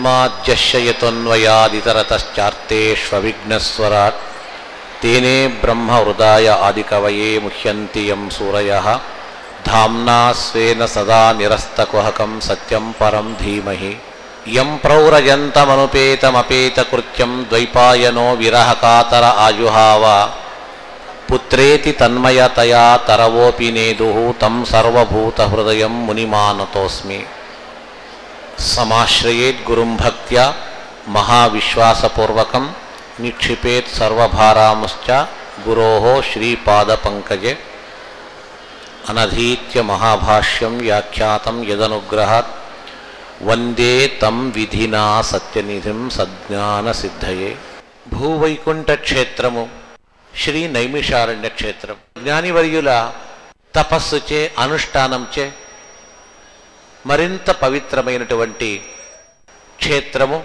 జన్మాద్యశయతోన్వయాదితరతశ్చార్తేష్విఘ్నస్వరాట్ తేనే బ్రహ్మ హృదాయ ఆదికవయే ముహ్యంతి యం సూరయ ధామ్నా స్వేన సదా నిరస్తకుహకం సత్యం పరం ధీమహి యం ప్రౌరజంతమనుపేతమపేతకృత్యం ద్వైపాయనో విరహకాతర ఆయుహావ పుత్రేతి తన్మయతయా తరవోపి నేదు తం సర్వభూతహృదయం మునిమానతోస్మి సమాశ్రయేత్ గురుం భక్త్యా మహావిశ్వాసపూర్వకం నిక్షిపేత్ సర్వభారాముశ్చ గురోః శ్రీపాదపంకజే అనధీత్య మహాభాష్యం వ్యాఖ్యాతం యదనుగ్రహాత్ వందే తం విధినా సత్యనిధిం సజ్ఞానసిద్ధయే భూవైకుంఠ క్షేత్రము శ్రీ నైమిషారణ్య క్షేత్రం జ్ఞానివర్యుల తపస్సుచే అనుష్ఠానంచే మరింత పవిత్రమైనటువంటి క్షేత్రము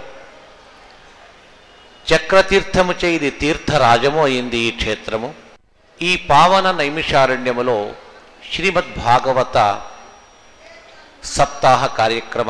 చక్రతీర్థముచే ఇది తీర్థరాజము అయింది ఈ క్షేత్రము ఈ పావన నైమిషారణ్యములో శ్రీమద్ భాగవత సప్తాహ కార్యక్రమ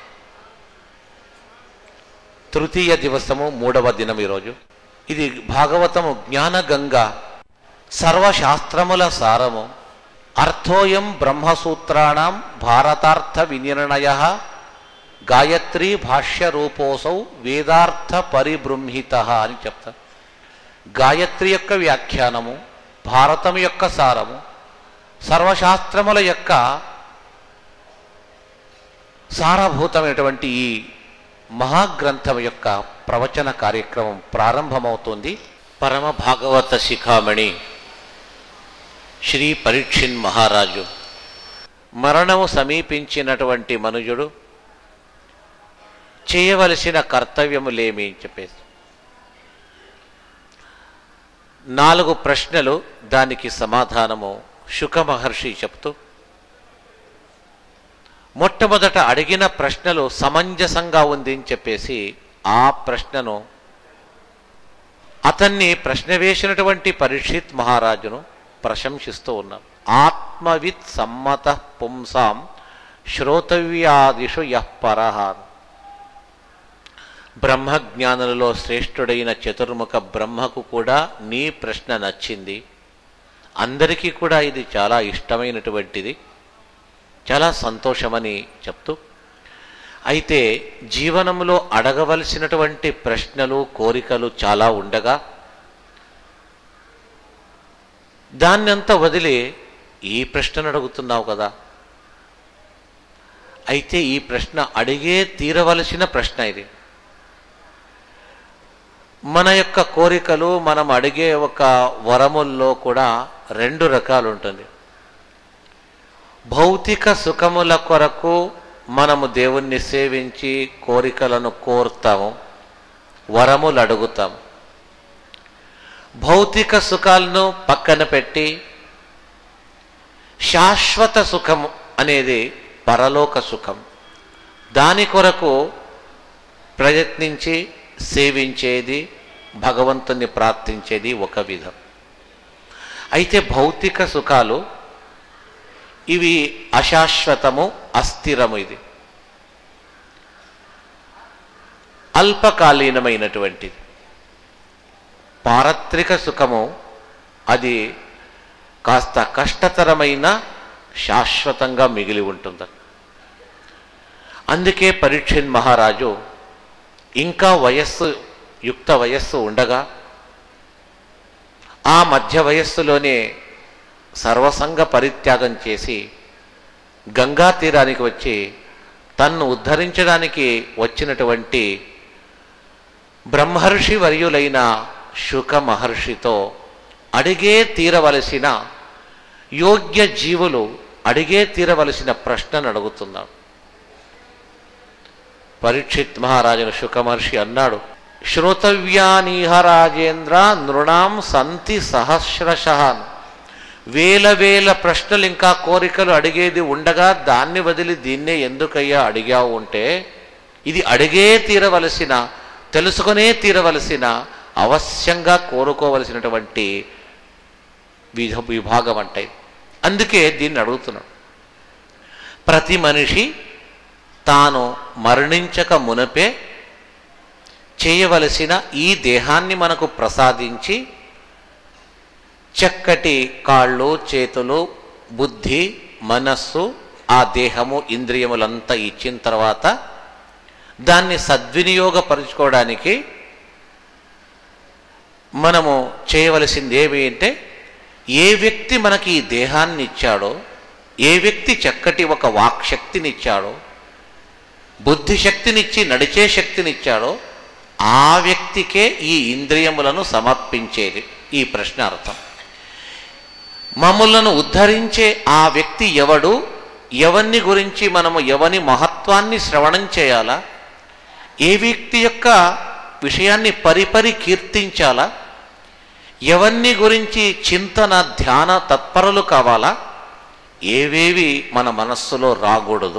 తృతీయ దివసము మూడవ దినం ఈరోజు ఇది భాగవతము జ్ఞానగంగ సర్వశాస్త్రముల సారము అర్థోయం బ్రహ్మసూత్రాణం భారతార్థ వినిర్ణయ గాయత్రీ భాష్య రూపోసౌ వేదార్థ పరిబృంహిత అని చెప్తారు గాయత్రి యొక్క వ్యాఖ్యానము భారతం యొక్క సారము సర్వశాస్త్రముల యొక్క సారభూతమైనటువంటి ఈ మహాగ్రంథం యొక్క ప్రవచన కార్యక్రమం ప్రారంభమవుతుంది పరమ భాగవత శిఖామణి శ్రీ పరీక్షిన్ మహారాజు మరణము సమీపించినటువంటి మనుజుడు చేయవలసిన కర్తవ్యములేమి అని చెప్పేసి నాలుగు ప్రశ్నలు దానికి సమాధానము శుక మహర్షి చెప్తూ మొట్టమొదట అడిగిన ప్రశ్నలు సమంజసంగా ఉంది అని చెప్పేసి ఆ ప్రశ్నను అతన్ని ప్రశ్న వేసినటువంటి పరీక్షిత్ మహారాజును ప్రశంసిస్తూ ఉన్నాం ఆత్మవిత్ సమ్మత పుంసాం శ్రోతవ్యాదిషు యః పరహ బ్రహ్మజ్ఞానులలో శ్రేష్ఠుడైన చతుర్ముఖ బ్రహ్మకు కూడా నీ ప్రశ్న నచ్చింది అందరికీ కూడా ఇది చాలా ఇష్టమైనటువంటిది చాలా సంతోషమని చెప్తూ అయితే జీవనంలో అడగవలసినటువంటి ప్రశ్నలు కోరికలు చాలా ఉండగా దాన్నంతా వదిలి ఈ ప్రశ్నను అడుగుతున్నావు కదా అయితే ఈ ప్రశ్న అడిగే తీరవలసిన ప్రశ్న ఇది మన యొక్క కోరికలు మనం అడిగే ఒక వరముల్లో కూడా రెండు రకాలు ఉంటుంది భౌతిక సుఖముల కొరకు మనము దేవుణ్ణి సేవించి కోరికలను కోరుతాము వరములు అడుగుతాము భౌతిక సుఖాలను పక్కన పెట్టి శాశ్వత సుఖము అనేది పరలోక సుఖం దాని కొరకు ప్రయత్నించి సేవించేది భగవంతుని ప్రార్థించేది ఒక విధం అయితే భౌతిక సుఖాలు ఇవి అశాశ్వతము అస్థిరము ఇది అల్పకాలీనమైనటువంటిది పారత్రిక సుఖము అది కాస్త కష్టతరమైన శాశ్వతంగా మిగిలి ఉంటుంది అందుకే పరీక్షిన్ మహారాజు ఇంకా వయస్సు యుక్త వయస్సు ఉండగా ఆ మధ్య వయస్సులోనే సర్వసంగ పరిత్యాగం చేసి గంగా తీరానికి వచ్చి తన్ను ఉద్ధరించడానికి వచ్చినటువంటి బ్రహ్మర్షి వర్యులైన శుక మహర్షితో అడిగే తీరవలసిన యోగ్య జీవులు అడిగే తీరవలసిన ప్రశ్నను అడుగుతున్నాడు పరీక్షిత్ మహారాజును శుక మహర్షి అన్నాడు శ్రోతవ్యానీహ రాజేంద్ర నృణాం సంతి సహస్రశ వేల వేల ప్రశ్నలు ఇంకా కోరికలు అడిగేది ఉండగా దాన్ని వదిలి దీన్నే ఎందుకయ్యా అడిగావు ఉంటే ఇది అడిగే తీరవలసిన తెలుసుకునే తీరవలసిన అవశ్యంగా కోరుకోవలసినటువంటి విధ విభాగం అంటే అందుకే దీన్ని అడుగుతున్నాడు ప్రతి మనిషి తాను మరణించక మునపే చేయవలసిన ఈ దేహాన్ని మనకు ప్రసాదించి చక్కటి కాళ్ళు చేతులు బుద్ధి మనస్సు ఆ దేహము ఇంద్రియములంతా ఇచ్చిన తర్వాత దాన్ని సద్వినియోగపరుచుకోవడానికి మనము చేయవలసింది ఏమి అంటే ఏ వ్యక్తి మనకి ఈ దేహాన్ని ఇచ్చాడో ఏ వ్యక్తి చక్కటి ఒక వాక్శక్తినిచ్చాడో బుద్ధి శక్తినిచ్చి నడిచే శక్తినిచ్చాడో ఆ వ్యక్తికే ఈ ఇంద్రియములను సమర్పించేది ఈ ప్రశ్న అర్థం మమ్ములను ఉద్ధరించే ఆ వ్యక్తి ఎవడు ఎవరిని గురించి మనము ఎవని మహత్వాన్ని శ్రవణం చేయాలా ఏ వ్యక్తి యొక్క విషయాన్ని పరిపరి కీర్తించాలా ఎవరిని గురించి చింతన ధ్యాన తత్పరులు కావాలా ఏవేవి మన మనస్సులో రాకూడదు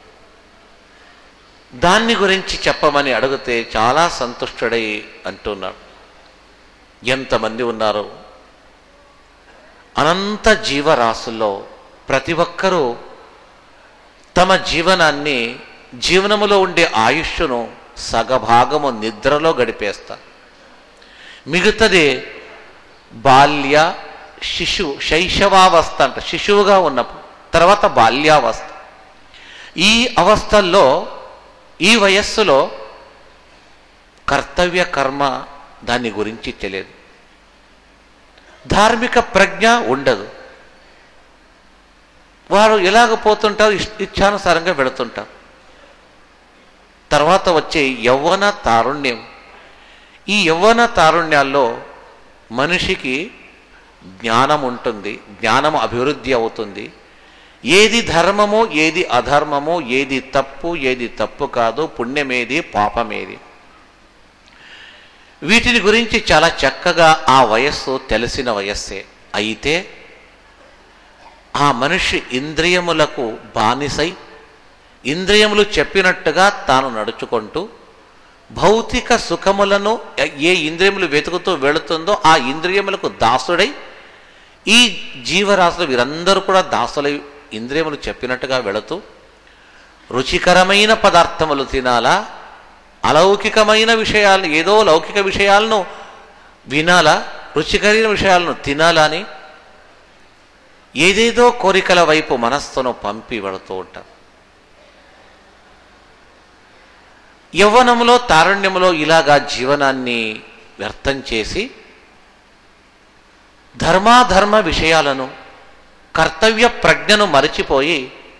దాన్ని గురించి చెప్పమని అడిగితే చాలా సంతుష్టుడై అంటున్నాడు ఎంతమంది ఉన్నారు అనంత జీవరాశుల్లో ప్రతి ఒక్కరూ తమ జీవనాన్ని జీవనములో ఉండే ఆయుష్ను సగభాగము నిద్రలో గడిపేస్తారు మిగతాది బాల్య శిశు శైశవావస్థ అంట శిశువుగా ఉన్నప్పుడు తర్వాత బాల్యావస్థ ఈ అవస్థల్లో ఈ వయస్సులో కర్తవ్య కర్మ దాని గురించి తెలియదు ధార్మిక ప్రజ్ఞ ఉండదు వారు ఎలాగ పోతుంటారు ఇష్- ఇచ్ఛానుసారంగా వెళుతుంటారు తర్వాత వచ్చే యవ్వన తారుణ్యం ఈ యవ్వన తారుణ్యాల్లో మనిషికి జ్ఞానం ఉంటుంది జ్ఞానం అభివృద్ధి అవుతుంది ఏది ధర్మమో ఏది అధర్మమో ఏది తప్పు ఏది తప్పు కాదు పుణ్యమేది పాపమేది వీటిని గురించి చాలా చక్కగా ఆ వయస్సు తెలిసిన వయస్సే అయితే ఆ మనిషి ఇంద్రియములకు బానిసై ఇంద్రియములు చెప్పినట్టుగా తాను నడుచుకుంటూ భౌతిక సుఖములను ఏ ఇంద్రియములు వెతుకుతూ వెళుతుందో ఆ ఇంద్రియములకు దాసుడై ఈ జీవరాశులు వీరందరూ కూడా దాసులై ఇంద్రియములు చెప్పినట్టుగా వెళుతూ రుచికరమైన పదార్థములు తినాలా అలౌకికమైన విషయాలు ఏదో లౌకిక విషయాలను వినాలా రుచికరమైన విషయాలను తినాలని ఏదేదో కోరికల వైపు మనస్సును పంపి వెళుతూ ఉంటాం యవ్వనములో తారుణ్యములో ఇలాగా జీవనాన్ని వ్యర్థం చేసి ధర్మాధర్మ విషయాలను కర్తవ్య ప్రజ్ఞను మరచిపోయి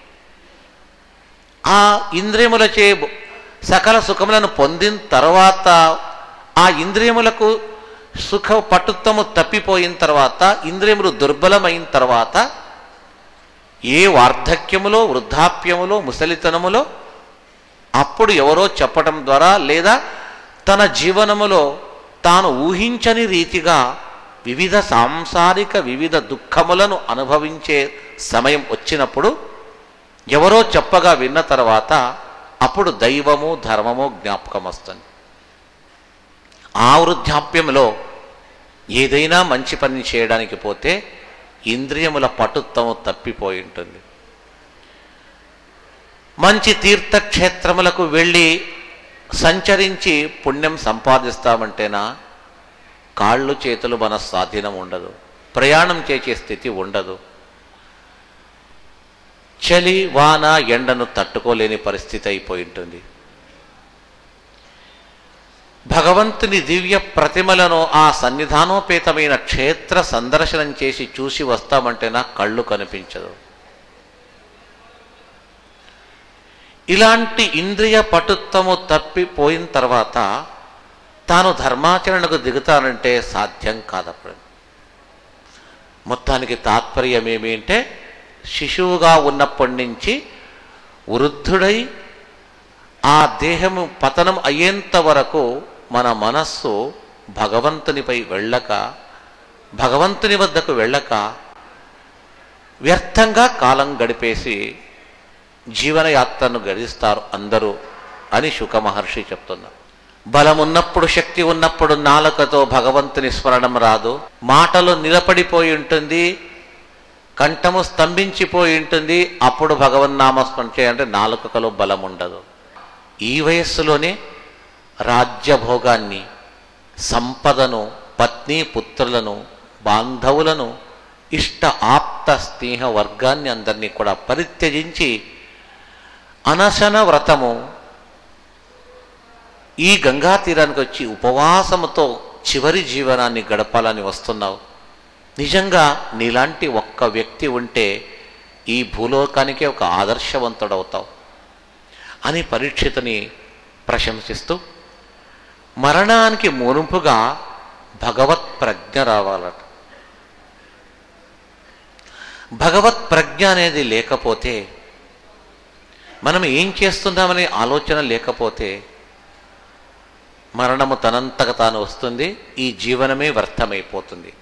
ఆ ఇంద్రియములచే సకల సుఖములను పొందిన తర్వాత ఆ ఇంద్రియములకు సుఖ పటుత్వము తప్పిపోయిన తర్వాత ఇంద్రియములు దుర్బలమైన తర్వాత ఏ వార్ధక్యములో వృద్ధాప్యములో ముసలితనములో అప్పుడు ఎవరో చెప్పటం ద్వారా లేదా తన జీవనములో తాను ఊహించని రీతిగా వివిధ సాంసారిక వివిధ దుఃఖములను అనుభవించే సమయం వచ్చినప్పుడు ఎవరో చెప్పగా విన్న తర్వాత అప్పుడు దైవము ధర్మము జ్ఞాపకం వస్తుంది ఆ వృద్ధాప్యంలో ఏదైనా మంచి పని చేయడానికి పోతే ఇంద్రియముల పటుత్వము తప్పిపోయి ఉంటుంది మంచి తీర్థక్షేత్రములకు వెళ్ళి సంచరించి పుణ్యం సంపాదిస్తామంటేనా కాళ్ళు చేతులు మన స్వాధీనం ఉండదు ప్రయాణం చేసే స్థితి ఉండదు చలి వాన ఎండను తట్టుకోలేని పరిస్థితి అయిపోయి ఉంటుంది భగవంతుని దివ్య ప్రతిమలను ఆ సన్నిధానోపేతమైన క్షేత్ర సందర్శనం చేసి చూసి వస్తామంటే నా కళ్ళు కనిపించదు ఇలాంటి ఇంద్రియ పటుత్వము తప్పిపోయిన తర్వాత తాను ధర్మాచరణకు దిగుతానంటే సాధ్యం కాదప్పుడు మొత్తానికి తాత్పర్యం ఏమి అంటే శిశువుగా ఉన్నప్పటి నుంచి వృద్ధుడై ఆ దేహము పతనం అయ్యేంత వరకు మన మనస్సు భగవంతునిపై వెళ్ళక భగవంతుని వద్దకు వెళ్ళక వ్యర్థంగా కాలం గడిపేసి జీవనయాత్రను గడిస్తారు అందరూ అని శుక మహర్షి చెప్తున్నారు బలం ఉన్నప్పుడు శక్తి ఉన్నప్పుడు నాలుకతో భగవంతుని స్మరణం రాదు మాటలు నిలబడిపోయి ఉంటుంది కంఠము స్తంభించిపోయి ఉంటుంది అప్పుడు భగవన్నామస్మరణ చేయాలంటే నాలుకలో బలం ఉండదు ఈ వయస్సులోనే రాజ్యభోగాన్ని సంపదను పత్ని పుత్రులను బాంధవులను ఇష్ట ఆప్త స్నేహ వర్గాన్ని అందరినీ కూడా పరిత్యజించి అనశన వ్రతము ఈ గంగా తీరానికి వచ్చి ఉపవాసముతో చివరి జీవనాన్ని గడపాలని వస్తున్నావు నిజంగా నీలాంటి ఒక్క వ్యక్తి ఉంటే ఈ భూలోకానికే ఒక ఆదర్శవంతుడవుతావు అని పరీక్షితుని ప్రశంసిస్తూ మరణానికి మునుపుగా భగవత్ ప్రజ్ఞ రావాలట భగవత్ ప్రజ్ఞ అనేది లేకపోతే మనం ఏం చేస్తున్నామనే ఆలోచన లేకపోతే మరణము తనంతగా తాను వస్తుంది ఈ జీవనమే వ్యర్థమైపోతుంది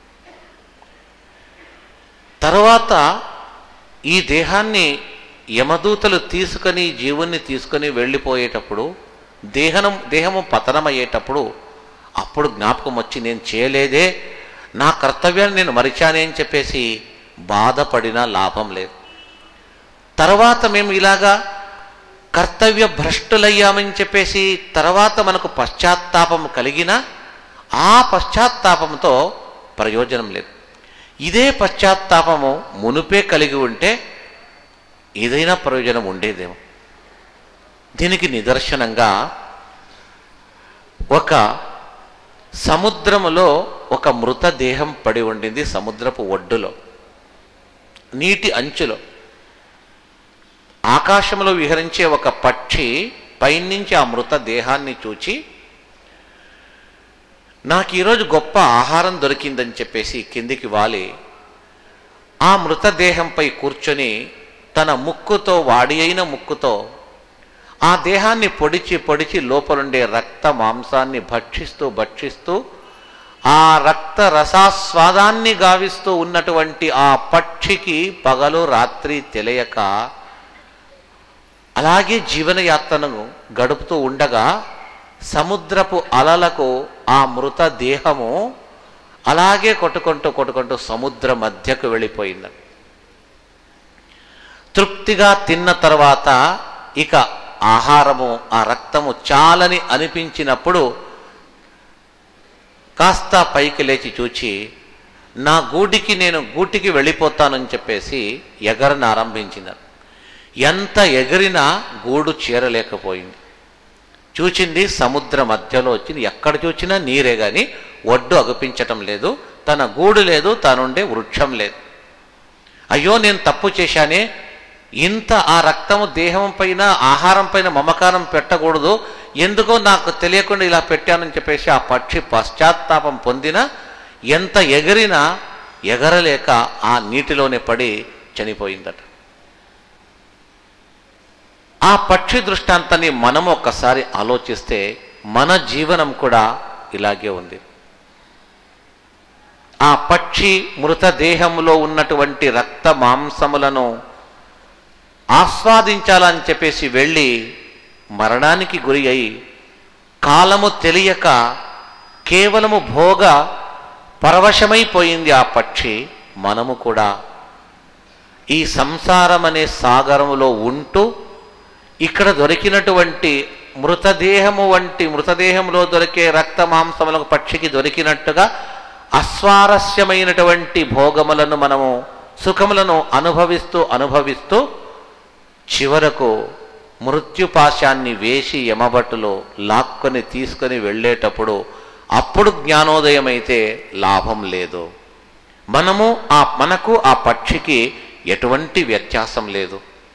తర్వాత ఈ దేహాన్ని యమదూతలు తీసుకొని జీవుణ్ణి తీసుకొని వెళ్ళిపోయేటప్పుడు దేహనం దేహము పతనమయ్యేటప్పుడు అప్పుడు జ్ఞాపకం వచ్చి నేను చేయలేదే నా కర్తవ్యాన్ని నేను మరిచానే అని చెప్పేసి బాధపడినా లాభం లేదు తర్వాత మేము ఇలాగా కర్తవ్య భ్రష్టులయ్యామని చెప్పేసి తర్వాత మనకు పశ్చాత్తాపం కలిగిన ఆ పశ్చాత్తాపంతో ప్రయోజనం లేదు ఇదే పశ్చాత్తాపము మునుపే కలిగి ఉంటే ఏదైనా ప్రయోజనం ఉండేదేమో దీనికి నిదర్శనంగా ఒక సముద్రములో ఒక మృతదేహం పడి ఉండింది సముద్రపు ఒడ్డులో నీటి అంచులో ఆకాశంలో విహరించే ఒక పక్షి పైనుంచి ఆ మృతదేహాన్ని చూచి నాకు ఈరోజు గొప్ప ఆహారం దొరికిందని చెప్పేసి కిందికి వాలి ఆ మృతదేహంపై కూర్చొని తన ముక్కుతో వాడి అయిన ముక్కుతో ఆ దేహాన్ని పొడిచి పొడిచి లోపలుండే రక్త మాంసాన్ని భక్షిస్తూ భక్షిస్తూ ఆ రక్త రసాస్వాదాన్ని గావిస్తూ ఉన్నటువంటి ఆ పక్షికి పగలు రాత్రి తెలియక అలాగే జీవనయాత్రను గడుపుతూ ఉండగా సముద్రపు అలలకు ఆ మృత దేహము అలాగే కొట్టుకుంటూ కొట్టుకుంటూ సముద్ర మధ్యకు వెళ్ళిపోయింది తృప్తిగా తిన్న తర్వాత ఇక ఆహారము ఆ రక్తము చాలని అనిపించినప్పుడు కాస్త పైకి లేచి చూచి నా గూటికి నేను గూటికి వెళ్ళిపోతానని చెప్పేసి ఎగరని ఆరంభించింది ఎంత ఎగిరినా గూడు చేరలేకపోయింది చూచింది సముద్ర మధ్యలో వచ్చింది ఎక్కడ చూచినా నీరే గాని ఒడ్డు అగుపించటం లేదు తన గూడు లేదు తనుండే వృక్షం లేదు అయ్యో నేను తప్పు చేశానే ఇంత ఆ రక్తము దేహం పైన ఆహారం పైన మమకారం పెట్టకూడదు ఎందుకో నాకు తెలియకుండా ఇలా పెట్టానని చెప్పేసి ఆ పక్షి పశ్చాత్తాపం పొందిన ఎంత ఎగిరినా ఎగరలేక ఆ నీటిలోనే పడి చనిపోయిందట ఆ పక్షి దృష్టాంతాన్ని మనం ఒక్కసారి ఆలోచిస్తే మన జీవనం కూడా ఇలాగే ఉంది ఆ పక్షి మృతదేహంలో ఉన్నటువంటి రక్త మాంసములను ఆస్వాదించాలని చెప్పేసి వెళ్ళి మరణానికి గురి అయి కాలము తెలియక కేవలము భోగ పరవశమైపోయింది ఆ పక్షి మనము కూడా ఈ సంసారం అనే సాగరములో ఉంటూ ఇక్కడ దొరికినటువంటి మృతదేహము వంటి మృతదేహంలో దొరికే రక్త మాంసములకు పక్షికి దొరికినట్టుగా అస్వారస్యమైనటువంటి భోగములను మనము సుఖములను అనుభవిస్తూ అనుభవిస్తూ చివరకు మృత్యుపాశాన్ని వేసి యమభట్టులో లాక్కొని తీసుకొని వెళ్ళేటప్పుడు అప్పుడు జ్ఞానోదయం అయితే లాభం లేదు మనము ఆ మనకు ఆ పక్షికి ఎటువంటి వ్యత్యాసం లేదు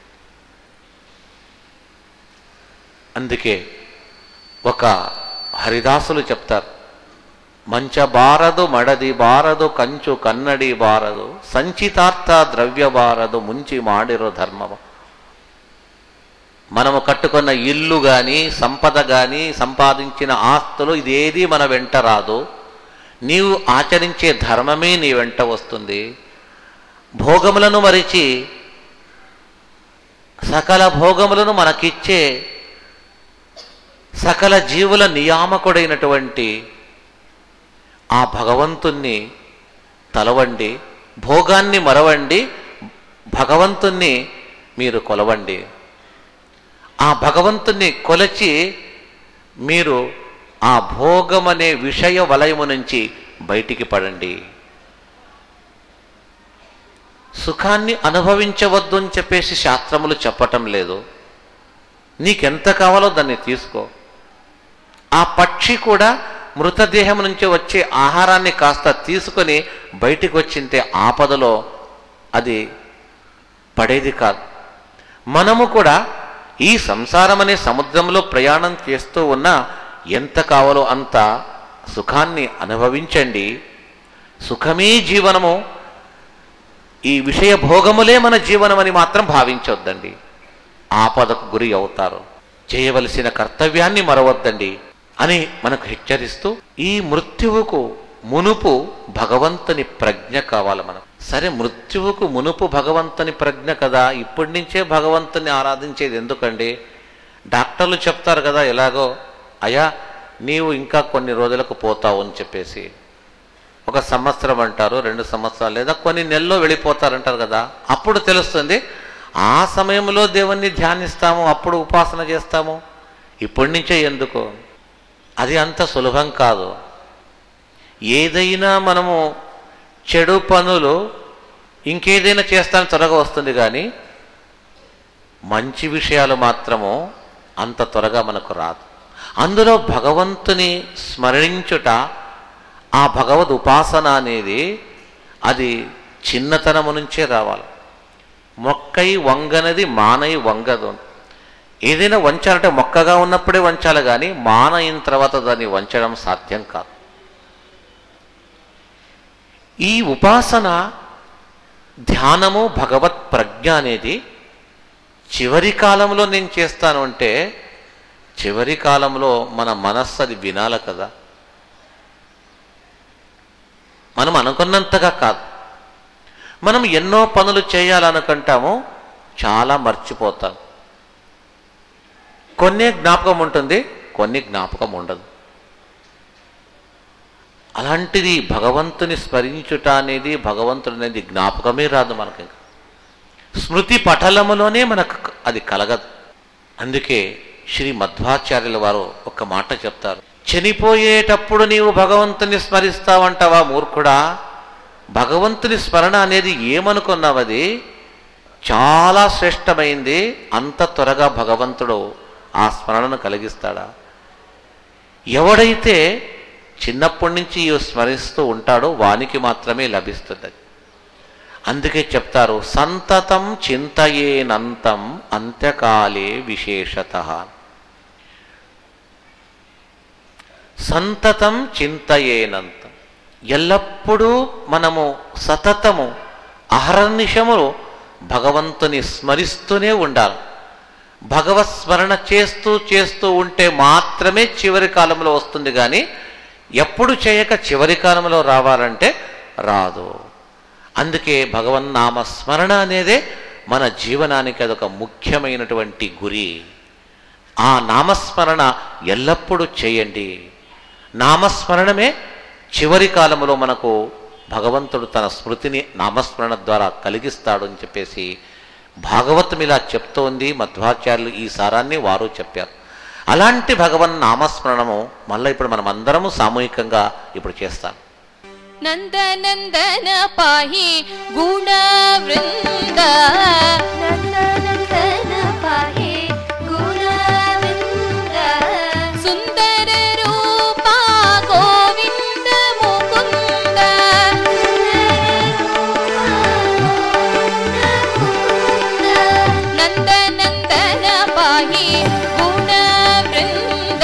అందుకే ఒక హరిదాసులు చెప్తారు మంచ బారదు మడది బారదు కంచు కన్నడి బారదు సంచితార్థ ద్రవ్య బారదు ముంచి మాడిరు ధర్మము మనము కట్టుకున్న ఇల్లు కానీ సంపద కానీ సంపాదించిన ఆస్తులు ఇదేది మన వెంట రాదు నీవు ఆచరించే ధర్మమే నీ వెంట వస్తుంది భోగములను మరిచి సకల భోగములను మనకిచ్చే సకల జీవుల నియామకుడైనటువంటి ఆ భగవంతుణ్ణి తలవండి భోగాన్ని మరవండి భగవంతుణ్ణి మీరు కొలవండి ఆ భగవంతుణ్ణి కొలచి మీరు ఆ భోగమనే విషయ వలయము నుంచి బయటికి పడండి సుఖాన్ని అనుభవించవద్దు అని చెప్పేసి శాస్త్రములు చెప్పటం లేదు నీకెంత కావాలో దాన్ని తీసుకో ఆ పక్షి కూడా మృతదేహం నుంచి వచ్చే ఆహారాన్ని కాస్త తీసుకొని బయటికి వచ్చింటే ఆపదలో అది పడేది కాదు మనము కూడా ఈ సంసారం అనే సముద్రంలో ప్రయాణం చేస్తూ ఉన్నా ఎంత కావాలో అంత సుఖాన్ని అనుభవించండి సుఖమే జీవనము ఈ విషయ భోగములే మన జీవనమని మాత్రం భావించొద్దండి ఆపదకు గురి అవుతారు చేయవలసిన కర్తవ్యాన్ని మరవద్దండి అని మనకు హెచ్చరిస్తూ ఈ మృత్యువుకు మునుపు భగవంతుని ప్రజ్ఞ కావాలి మనం సరే మృత్యువుకు మునుపు భగవంతుని ప్రజ్ఞ కదా ఇప్పటి నుంచే భగవంతుని ఆరాధించేది ఎందుకండి డాక్టర్లు చెప్తారు కదా ఎలాగో అయ్యా నీవు ఇంకా కొన్ని రోజులకు పోతావు అని చెప్పేసి ఒక సంవత్సరం అంటారు రెండు సంవత్సరాలు లేదా కొన్ని నెలల్లో వెళ్ళిపోతారంటారు కదా అప్పుడు తెలుస్తుంది ఆ సమయంలో దేవుణ్ణి ధ్యానిస్తాము అప్పుడు ఉపాసన చేస్తాము ఇప్పటి నుంచే ఎందుకు అది అంత సులభం కాదు ఏదైనా మనము చెడు పనులు ఇంకేదైనా చేస్తాను త్వరగా వస్తుంది కానీ మంచి విషయాలు మాత్రము అంత త్వరగా మనకు రాదు అందులో భగవంతుని స్మరించుట ఆ భగవద్ ఉపాసన అనేది అది చిన్నతనము నుంచే రావాలి మొక్కై వంగనది మానై వంగదు ఏదైనా వంచాలంటే మొక్కగా ఉన్నప్పుడే వంచాలి కానీ మాన అయిన తర్వాత దాన్ని వంచడం సాధ్యం కాదు ఈ ఉపాసన ధ్యానము భగవత్ ప్రజ్ఞ అనేది చివరి కాలంలో నేను చేస్తాను అంటే చివరి కాలంలో మన మనస్సు అది వినాలి కదా మనం అనుకున్నంతగా కాదు మనం ఎన్నో పనులు చేయాలనుకుంటాము చాలా మర్చిపోతాం కొన్ని జ్ఞాపకం ఉంటుంది కొన్ని జ్ఞాపకం ఉండదు అలాంటిది భగవంతుని స్మరించుట అనేది భగవంతుడు అనేది జ్ఞాపకమే రాదు మనకి ఇంకా స్మృతి పటలములోనే మనకు అది కలగదు అందుకే శ్రీ మధ్వాచార్యుల వారు ఒక మాట చెప్తారు చనిపోయేటప్పుడు నీవు భగవంతుని స్మరిస్తావంటావా మూర్ఖుడా భగవంతుని స్మరణ అనేది ఏమనుకున్నావది చాలా శ్రేష్టమైంది అంత త్వరగా భగవంతుడు ఆ స్మరణను కలిగిస్తాడా ఎవడైతే చిన్నప్పటి నుంచి ఈ స్మరిస్తూ ఉంటాడో వానికి మాత్రమే లభిస్తుంది అందుకే చెప్తారు సంతతం చింతయేనంతం అంత్యకాలే విశేషత సంతతం చింతయేనంతం ఎల్లప్పుడూ మనము సతతము అహర్నిశములు భగవంతుని స్మరిస్తూనే ఉండాలి భగవత్ స్మరణ చేస్తూ చేస్తూ ఉంటే మాత్రమే చివరి కాలంలో వస్తుంది కానీ ఎప్పుడు చేయక చివరి కాలంలో రావాలంటే రాదు అందుకే భగవన్నామ స్మరణ అనేదే మన జీవనానికి అదొక ముఖ్యమైనటువంటి గురి ఆ నామస్మరణ ఎల్లప్పుడూ చేయండి నామస్మరణమే చివరి కాలంలో మనకు భగవంతుడు తన స్మృతిని నామస్మరణ ద్వారా కలిగిస్తాడు అని చెప్పేసి భాగవతం ఇలా చెప్తోంది మధ్వాచార్యులు ఈ సారాన్ని వారు చెప్పారు అలాంటి భగవన్ నామస్మరణము మళ్ళీ ఇప్పుడు మనం అందరము సామూహికంగా ఇప్పుడు చేస్తాం నందనందన పాహి గుణ వృంద నందనందన పాహి గుణ వృంద సుందర రూప గోవింద ముకుంద నందనందన పాహి గుణ వృంద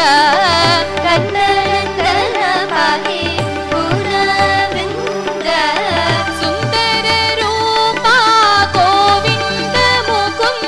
నందనందన పాహి గుణ వృంద సుందర రూప గోవింద ముకుంద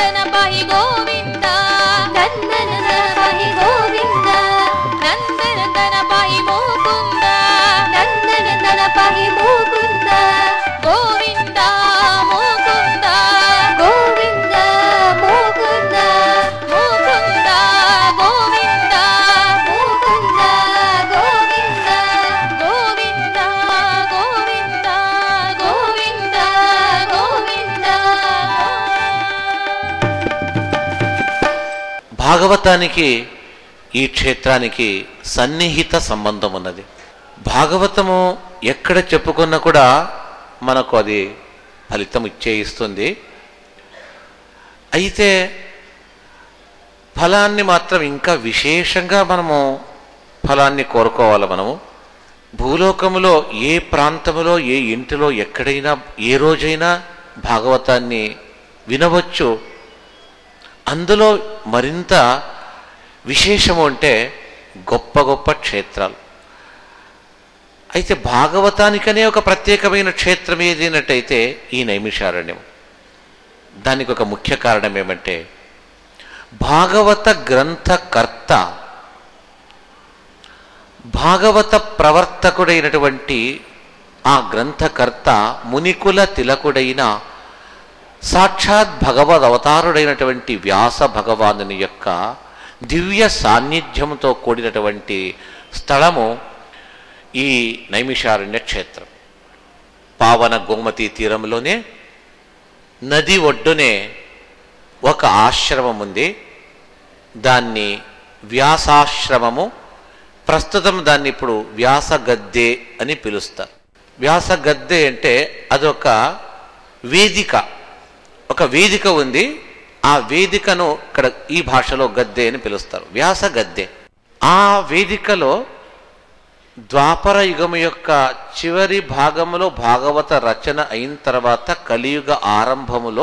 నందన పాహి గోవింద నందన పాహి గోవింద నందన తన పాహి ముకుంద నందన పాహి ముకుంద గోవింద ముకుంద గోవింద ముకుంద ముకుంద గోవింద ముకుంద గోవింద గోవింద గోవింద గోవింద గోవింద భాగవతానికి ఈ క్షేత్రానికి సన్నిహిత సంబంధం ఉన్నది భాగవతము ఎక్కడ చెప్పుకున్నా కూడా మనకు అది ఫలితం ఇచ్చేయిస్తుంది అయితే ఫలాన్ని మాత్రం ఇంకా విశేషంగా మనము ఫలాన్ని కోరుకోవాలి మనము భూలోకములో ఏ ప్రాంతములో ఏ ఇంటిలో ఎక్కడైనా ఏ రోజైనా భాగవతాన్ని వినవచ్చు అందులో మరింత విశేషము అంటే గొప్ప గొప్ప క్షేత్రాలు అయితే భాగవతానికనే ఒక ప్రత్యేకమైన క్షేత్రం ఏదైనట్టయితే ఈ నైమిషారణ్యం దానికి ఒక ముఖ్య కారణం ఏమంటే భాగవత గ్రంథకర్త భాగవత ప్రవర్తకుడైనటువంటి ఆ గ్రంథకర్త మునికుల తిలకుడైన సాక్షాత్ భగవద్ అవతారుడైనటువంటి వ్యాస భగవానుని యొక్క దివ్య సాన్నిధ్యంతో కూడినటువంటి స్థలము ఈ నైమిషారణ్య క్షేత్రం పావన గోమతి తీరంలోనే నది ఒడ్డునే ఒక ఆశ్రమం ఉంది దాన్ని వ్యాసాశ్రమము ప్రస్తుతం దాన్ని ఇప్పుడు వ్యాస గద్దె అని పిలుస్తారు వ్యాస గద్దె అంటే అదొక వేదిక ఒక వేదిక ఉంది ఆ వేదికను ఇక్కడ ఈ భాషలో గద్దె అని పిలుస్తారు వ్యాస గద్దె ఆ వేదికలో ద్వాపర యుగము యొక్క చివరి భాగములో భాగవత రచన అయిన తర్వాత కలియుగ ఆరంభములో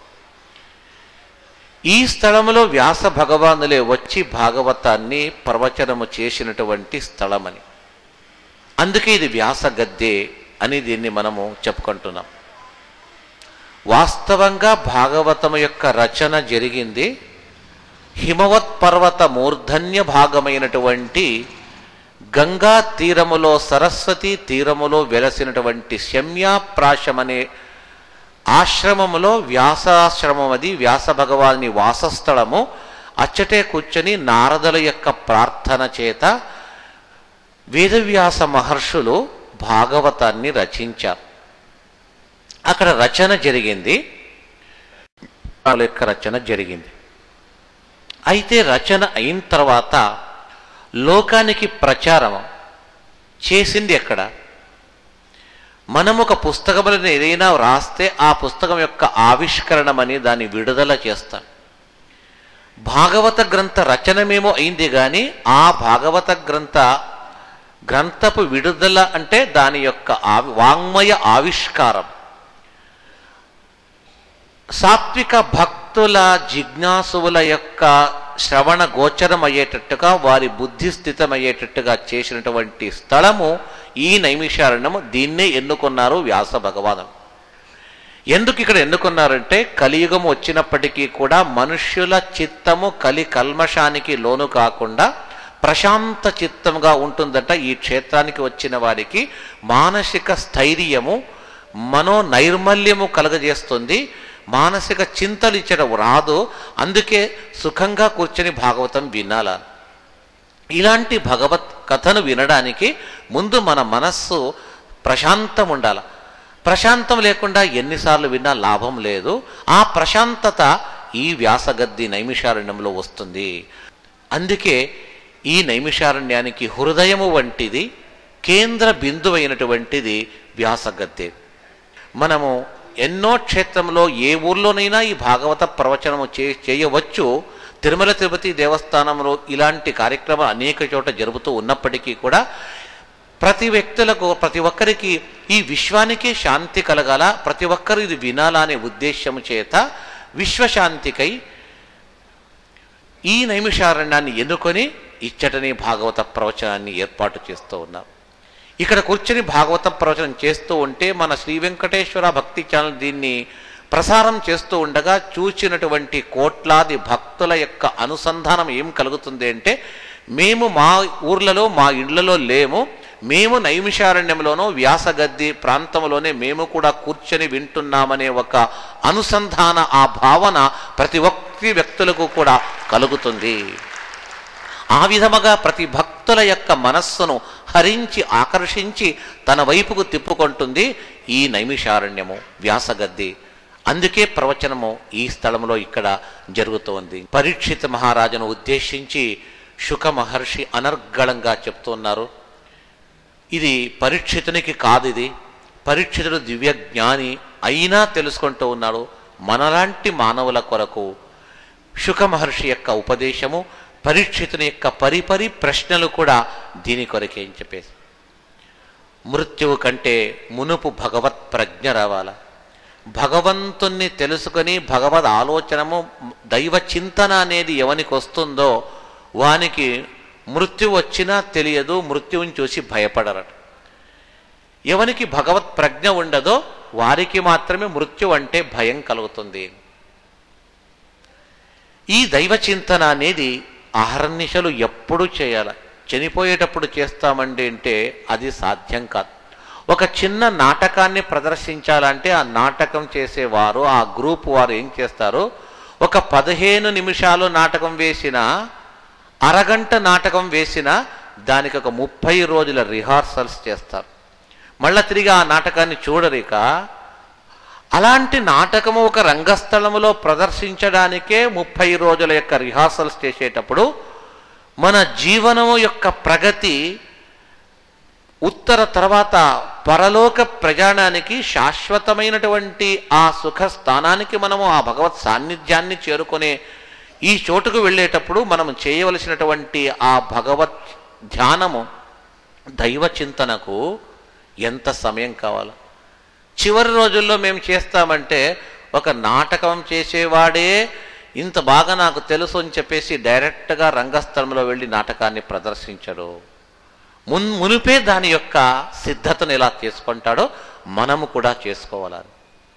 ఈ స్థలములో వ్యాస భగవానులే వచ్చి భాగవతాన్ని ప్రవచనము చేసినటువంటి స్థలమని అందుకే ఇది వ్యాస గద్దె అని దీన్ని మనము చెప్పుకుంటున్నాం వాస్తవంగా భాగవతము యొక్క రచన జరిగింది హిమవత్ పర్వత మూర్ధన్య భాగమైనటువంటి గంగా తీరములో సరస్వతి తీరములో వెలసినటువంటి శమ్యాప్రాశమనే ఆశ్రమములో వ్యాసాశ్రమం అది వ్యాస భగవాని వాసస్థలము అచ్చటే కూర్చొని నారదుల యొక్క ప్రార్థన చేత వేదవ్యాస మహర్షులు భాగవతాన్ని రచించారు అక్కడ రచన జరిగింది వాళ్ళ యొక్క రచన జరిగింది అయితే రచన అయిన తర్వాత లోకానికి ప్రచారం చేసింది ఎక్కడ మనం ఒక పుస్తకములను ఏదైనా వ్రాస్తే ఆ పుస్తకం యొక్క ఆవిష్కరణమని దాన్ని విడుదల చేస్తాం భాగవత గ్రంథ రచనమేమో అయింది కానీ ఆ భాగవత గ్రంథ గ్రంథపు విడుదల అంటే దాని యొక్క ఆవి వాంగ్మయ ఆవిష్కారం సాత్విక భక్తుల జిజ్ఞాసువుల యొక్క శ్రవణ గోచరం అయ్యేటట్టుగా వారి బుద్ధి స్థితమయ్యేటట్టుగా చేసినటువంటి స్థలము ఈ నైమిషారణ్యము దీన్నే ఎన్నుకున్నారు వ్యాస భగవాను ఎందుకు ఇక్కడ ఎన్నుకున్నారంటే కలియుగం వచ్చినప్పటికీ కూడా మనుష్యుల చిత్తము కలి కల్మషానికి లోను కాకుండా ప్రశాంత చిత్తంగా ఉంటుందట ఈ క్షేత్రానికి వచ్చిన వారికి మానసిక స్థైర్యము మనో నైర్మల్యము కలగజేస్తుంది మానసిక చింతలు ఇచ్చడం రాదు అందుకే సుఖంగా కూర్చొని భాగవతం వినాల ఇలాంటి భగవత్ కథను వినడానికి ముందు మన మనస్సు ప్రశాంతం ఉండాలి ప్రశాంతం లేకుండా ఎన్నిసార్లు విన్నా లాభం లేదు ఆ ప్రశాంతత ఈ వ్యాసగద్ది నైమిషారణ్యంలో వస్తుంది అందుకే ఈ నైమిషారణ్యానికి హృదయము వంటిది కేంద్ర బిందువైనటువంటిది వ్యాసగద్దె మనము ఎన్నో క్షేత్రంలో ఏ ఊర్లోనైనా ఈ భాగవత ప్రవచనము చే చేయవచ్చు తిరుమల తిరుపతి దేవస్థానంలో ఇలాంటి కార్యక్రమాలు అనేక చోట జరుగుతూ ఉన్నప్పటికీ కూడా ప్రతి వ్యక్తులకు ప్రతి ఒక్కరికి ఈ విశ్వానికి శాంతి కలగాల ప్రతి ఒక్కరు ఇది వినాలా అనే ఉద్దేశము చేత విశ్వశాంతికై ఈ నైమిషారణ్యాన్ని ఎన్నుకొని ఇచ్చటని భాగవత ప్రవచనాన్ని ఏర్పాటు చేస్తూ ఉన్నారు ఇక్కడ కూర్చొని భాగవత ప్రవచనం చేస్తూ ఉంటే మన శ్రీ వెంకటేశ్వర భక్తి ఛానల్ దీన్ని ప్రసారం చేస్తూ ఉండగా చూచినటువంటి కోట్లాది భక్తుల యొక్క అనుసంధానం ఏం కలుగుతుంది అంటే మేము మా ఊర్లలో మా ఇళ్లలో లేము మేము నైమిషారణ్యంలోనో వ్యాసగద్ది ప్రాంతంలోనే మేము కూడా కూర్చొని వింటున్నామనే ఒక అనుసంధాన ఆ భావన ప్రతి ఒక్క వ్యక్తులకు కూడా కలుగుతుంది ఆ విధముగా ప్రతి భక్తుల యొక్క మనస్సును హరించి ఆకర్షించి తన వైపుకు తిప్పుకుంటుంది ఈ నైమిషారణ్యము వ్యాసగద్ది అందుకే ప్రవచనము ఈ స్థలంలో ఇక్కడ జరుగుతోంది పరీక్షిత మహారాజును ఉద్దేశించి శుక మహర్షి అనర్గళంగా చెప్తున్నారు ఇది పరీక్షితునికి కాదు ఇది పరీక్షితుడు దివ్య జ్ఞాని అయినా తెలుసుకుంటూ ఉన్నాడు మనలాంటి మానవుల కొరకు శుక మహర్షి యొక్క ఉపదేశము పరీక్షితుని యొక్క పరిపరి ప్రశ్నలు కూడా దీని కొరకే అని చెప్పేసి మృత్యువు కంటే మునుపు భగవత్ ప్రజ్ఞ రావాల భగవంతుణ్ణి తెలుసుకొని భగవద్ ఆలోచనము దైవ చింతన అనేది ఎవనికి వస్తుందో వానికి మృత్యు వచ్చినా తెలియదు మృత్యువుని చూసి భయపడరట ఎవనికి భగవత్ ప్రజ్ఞ ఉండదో వారికి మాత్రమే మృత్యు అంటే భయం కలుగుతుంది ఈ దైవ చింతన అనేది అహర్నిశలు ఎప్పుడు చేయాలి చనిపోయేటప్పుడు చేస్తామండి అంటే అది సాధ్యం కాదు ఒక చిన్న నాటకాన్ని ప్రదర్శించాలంటే ఆ నాటకం చేసేవారు ఆ గ్రూప్ వారు ఏం చేస్తారు ఒక పదిహేను నిమిషాలు నాటకం వేసిన అరగంట నాటకం వేసిన దానికి ఒక ముప్పై రోజుల రిహార్సల్స్ చేస్తారు మళ్ళా తిరిగి ఆ నాటకాన్ని చూడరిక అలాంటి నాటకము ఒక రంగస్థలములో ప్రదర్శించడానికే ముప్పై రోజుల యొక్క రిహార్సల్స్ చేసేటప్పుడు మన జీవనము యొక్క ప్రగతి ఉత్తర తర్వాత పరలోక ప్రయాణానికి శాశ్వతమైనటువంటి ఆ సుఖ స్థానానికి మనము ఆ భగవత్ సాన్నిధ్యాన్ని చేరుకునే ఈ చోటుకు వెళ్ళేటప్పుడు మనం చేయవలసినటువంటి ఆ భగవత్ ధ్యానము దైవ చింతనకు ఎంత సమయం కావాలి చివరి రోజుల్లో మేము చేస్తామంటే ఒక నాటకం చేసేవాడే ఇంత బాగా నాకు తెలుసు అని చెప్పేసి డైరెక్ట్గా రంగస్థలంలో వెళ్ళి నాటకాన్ని ప్రదర్శించడు మున్ మునిపే దాని యొక్క సిద్ధతను ఎలా చేసుకుంటాడో మనము కూడా చేసుకోవాలని